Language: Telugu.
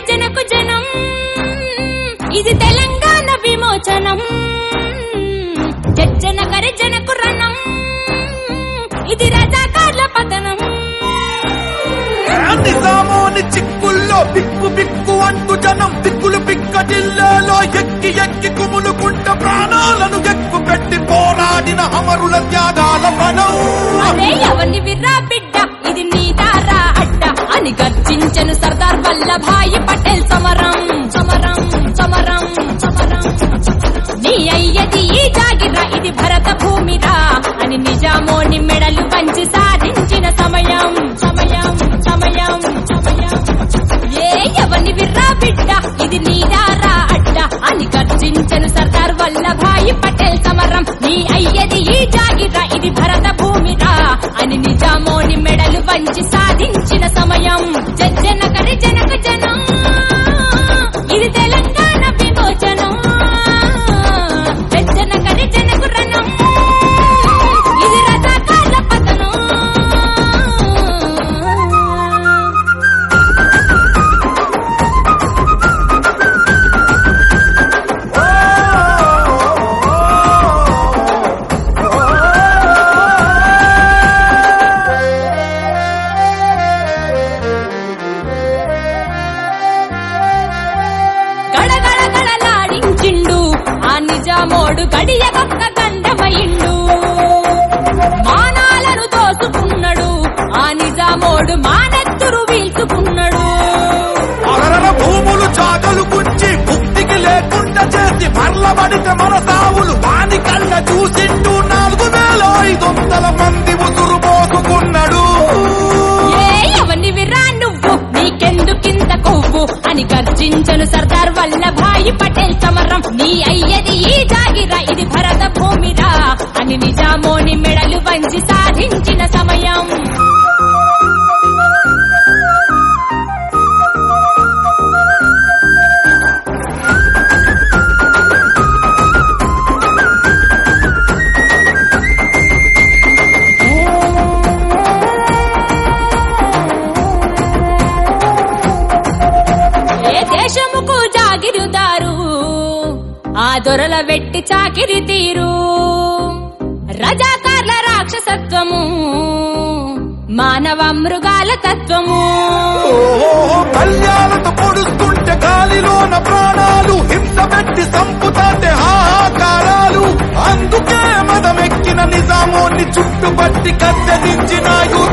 గర్జనకు జనం ఇది తెలంగాణ విమోచనం జజ్జన గర్జనకు రణం ఇది రజాకార్ల పతనం నిజామోని చిక్కుల్లో బిక్కు బిక్కు అంటూ జనం దిక్కులు పిక్క జిల్లాలో ఎక్కి ఎక్కి కుములుకుంట ప్రాణాలను ఎక్కు పెట్టి పోరాడిన అమరుల త్యాగాల ఫలం అరే ఎవరిని విర్రా బిడ్డ ఇది నీ దారా అడ్డ అని గర్జించను సర్దార్ వల్లభాయి పటేల్ సమరం సమరం సమరం సమరం నీ అయ్యది ఈ జాగిరా ఇది భరత భూమిరా అని నిజామోని మెడలు పంచి సాధించిన సమయం సమయం సమయం సమయం ఏ ఎవని విర్రా బిడ్డ ఇది నీ దారా అడ్డ అని గర్జించను సర్దార్ వల్లభాయి పటేల్ సమరం నీ అయ్యది ఈ జాగిరా ఇది భరత భూమిరా అని నిజామోని మెడలు వంచి సాధించిన సమయం జజ్జన కరి జనక జనం ఇది తెలంగాణ విమోచనం జజ్జన కరి జనకు రణం ఇది రథాకాల పతనం గడగడ గడలాడించిండు ఆ నిజామోడు గడియ గొక్క గండమయిండు మానాలను దోసుకున్నాడు ఆ నిజామోడు మానెత్తురు వీల్చుకున్నాడు అరల భూములు చాకలు గుంచి ముక్తికి లేకుండా చేసి మరలబడితే మన సావులు వాని కళ్ళ చూసింటూ నాలుగు వేల ఐదు వందల మంది ఉసురు పోసుకున్నాడు ఏ ఎవని విరా నువ్వు నీకెందుకింత కొవ్వు అని గర్జించను సర్దార్ వల్లభాయి పటేల్ సమరం నీ అయ్యది ఈ జాగిరా ఇది భరత భూమిరా అని నిజామోని మెడలు వంచి సాధించిన సమయం ఏ దేశముకు జాగిరుదారు ఆ దొరల వెట్టి చాకిరి తీరు రజాకార్ల రాక్షసత్వము మానవ మృగాల తత్వము ఓహో కళ్యాణతో పొడుస్తుంటే గాలిలోన ప్రాణాలు హింస పెట్టి సంపుతాంటే హాహాకారాలు అందుకే మదమెక్కిన నిజామోని చుట్టుపట్టి కత్తెదించిన